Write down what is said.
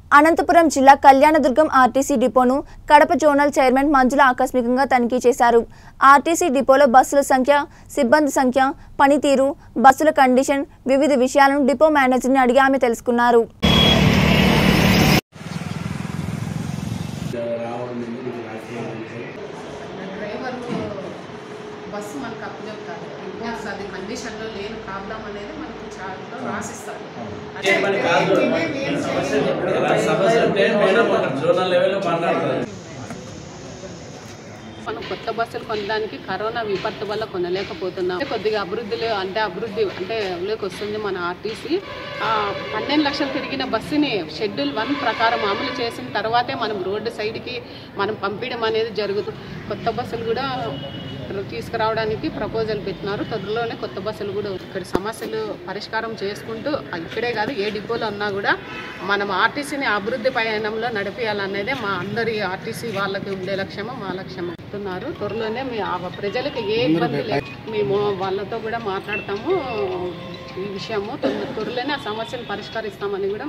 అనంతపురం జిల్లా కళ్యాణదుర్గం ఆర్టీసీ డిపోను Kadapa zonal chairman Manjula ఆకస్మికంగా తనిఖీ చేశారు ఆర్టీసీ డిపోలో బస్సుల సంఖ్య సిబ్బంది సంఖ్య పనితీరు బస్సుల కండిషన్ వివిధ విషయాలను డిపో మేనేజర్ని అడిగి ఆమె తెలుసుకున్నారు రావడం ఎందుకు ఇది రాకపోవడం డ్రైవర్ బస్సు మనకు అప్పచెప్తారు రిపోర్ట్స్ అది కండిషన్లో లేని ప్రాబ్లం అనేది మనకు చాలా రాసిస్తారు అదే మరి కాదు సమస్య చెప్పాడు కదా సమస్య అంటే మేడం అక్కడ జోనల్ లెవెల్లో మాట్లాడతారు మనం కొత్త బస్సులు కొనడానికి కరోనా విపత్తు వల్ల కొనలేకపోతున్నాం కొద్దిగా అభివృద్ధిలో అంటే అభివృద్ధి అంటే లోకి వస్తుంది మన ఆర్టీసీ ఆ, పన్నెండు లక్షలు తిరిగిన బస్సుని షెడ్యూల్ వన్ ప్రకారం అమలు చేసిన తర్వాతే మనం రోడ్డు సైడ్కి మనం పంపించడం అనేది జరుగుతుంది కొత్త బస్సులు కూడా తీసుకురావడానికి ప్రపోజల్ పెట్టినారు త్వరలోనే కొత్త బస్సులు కూడా ఇక్కడ సమస్యలు పరిష్కారం చేసుకుంటూ ఇక్కడే కాదు ఏ డిపోలో ఉన్నా కూడా మనం ఆర్టీసీని అభివృద్ధి పయనంలో నడిపించాలనేదే మా అందరి ఆర్టీసీ వాళ్ళకి ఉండే లక్ష్యము మా లక్ష్యము చెప్తున్నారు త్వరలోనే మీ ఆ ప్రజలకు ఏ ఇబ్బంది లేదు మేము వాళ్ళతో కూడా మాట్లాడతాము ఈ విషయము త్వర- త్వరలోనే ఆ సమస్యను పరిష్కరిస్తామని కూడా